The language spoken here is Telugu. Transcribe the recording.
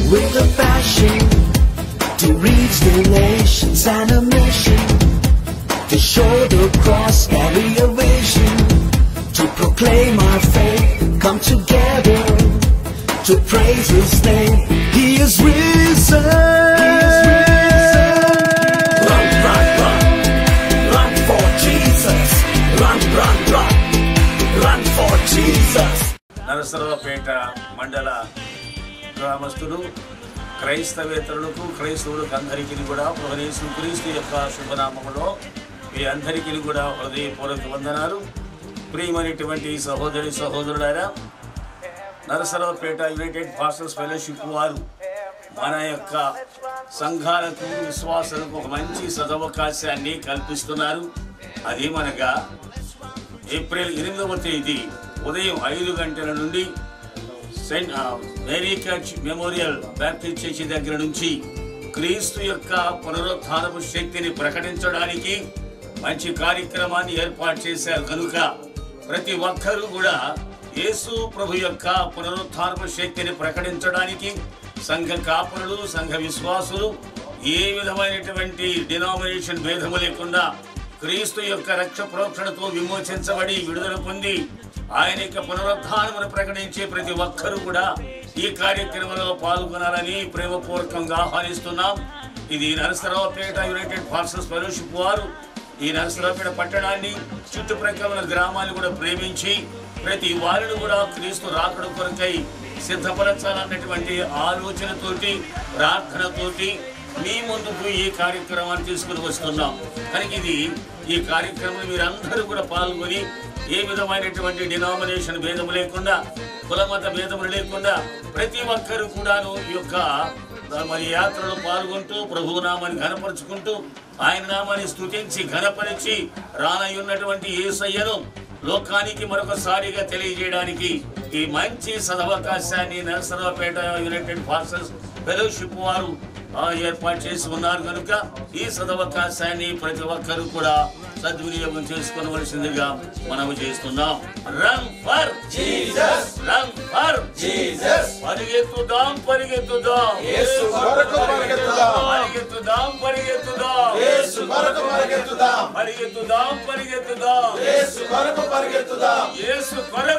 with a passion to reach the nations and a mission to show the cross, carry a vision to proclaim our faith. Come together to praise His name. He is risen. Run, run, run, run for Jesus. Run, run, run, run for Jesus. Narasaraopet మండల గ్రామస్తులు క్రైస్తవేతరులకు క్రైస్తవులకు అందరికీ కూడా ప్రవేశం క్రీస్తు యొక్క శుభనామములో మీ అందరికీ కూడా హృదయపూర్వక వందనాలు ప్రియమైనటువంటి సహోదరి సహోదరుడారా నరసరావుపేట యునైటెడ్ ఫాస్టర్స్ ఫెలోషిప్ వారు మన యొక్క సంఘాలకు విశ్వాసాలకు ఒక మంచి సదవకాశాన్ని కల్పిస్తున్నారు అది మనగా ఏప్రిల్ ఎనిమిదవ తేదీ ఉదయం ఐదు గంటల నుండి సెయింట్ ఆ, Mary Church Memorial Baptist Church దగ్గర నుంచి క్రీస్తు యొక్క పునరుత్థానపు శక్తిని ప్రకటించడానికి మంచి కార్యక్రమాన్ని ఏర్పాటు చేశారు కనుక ప్రతి ఒక్కరూ కూడా యేసు ప్రభు యొక్క పునరుత్థానపు శక్తిని ప్రకటించడానికి సంఘ కాపురులు సంఘ విశ్వాసులు ఏ విధమైనటువంటి డినామినేషన్ భేదము లేకుండా క్రీస్తు యొక్క రక్ష ప్రోక్షణతో విమోచించబడి విడుదల పొంది ఆయన యొక్క పునరుద్ధానమును ప్రకటించే ప్రతి ఒక్కరూ కూడా ఈ కార్యక్రమంలో పాల్గొనాలని ప్రేమపూర్వకంగా ఆహ్వానిస్తున్నాం ఇది నరసరావుపేట యునైటెడ్ ఫార్సెస్ ఫెలోషిప్ వారు ఈ నరసరావుపేట పట్టణాన్ని చుట్టుప్రక్కల ఉన్న గ్రామాన్ని కూడా ప్రేమించి ప్రతి వారిని కూడా క్రీస్తు రాకడ కొరకై సిద్ధపరచాలన్నటువంటి ఆలోచనతోటి ప్రార్థనతోటి మీ ముందుకు ఈ కార్యక్రమాన్ని తీసుకుని వస్తున్నాం కనుక ఇది ఈ కార్యక్రమం మీరందరూ కూడా పాల్గొని ఏ విధమైనటువంటి డినామినేషన్ భేదము లేకుండా కులమత భేదములు లేకుండా ప్రతి ఒక్కరు కూడాను ఈ యొక్క మరి యాత్రలో పాల్గొంటూ ప్రభు నామాన్ని ఘనపరుచుకుంటూ ఆయన నామాన్ని స్తుతించి ఘనపరిచి రానయ్యున్నటువంటి ఏసయ్యను లోకానికి మరొకసారిగా తెలియజేయడానికి ఈ మంచి సదవకాశాన్ని నరసరావుపేట యునైటెడ్ ఫార్సెస్ ఫెలోషిప్ వారు ఆ, ఏర్పాటు చేసి ఉన్నారు కనుక ఈ సదవకాశాన్ని ప్రతి ఒక్కరూ కూడా సద్వినియోగం చేసుకోవలసిందిగా మనము చేస్తున్నాం run for Jesus run for Jesus పరిగెత్తుదాం పరిగెత్తుదాం యేసు కొరకు పరిగెత్తుదాం. పరిగెత్తుదాం పరిగెత్తుదాం యేసు కొరకు పరిగెత్తుదాం పరిగెత్తుదాం పరిగెత్తుదాం యేసు కొరకు పరిగెత్తుదాం యేసు కొరకు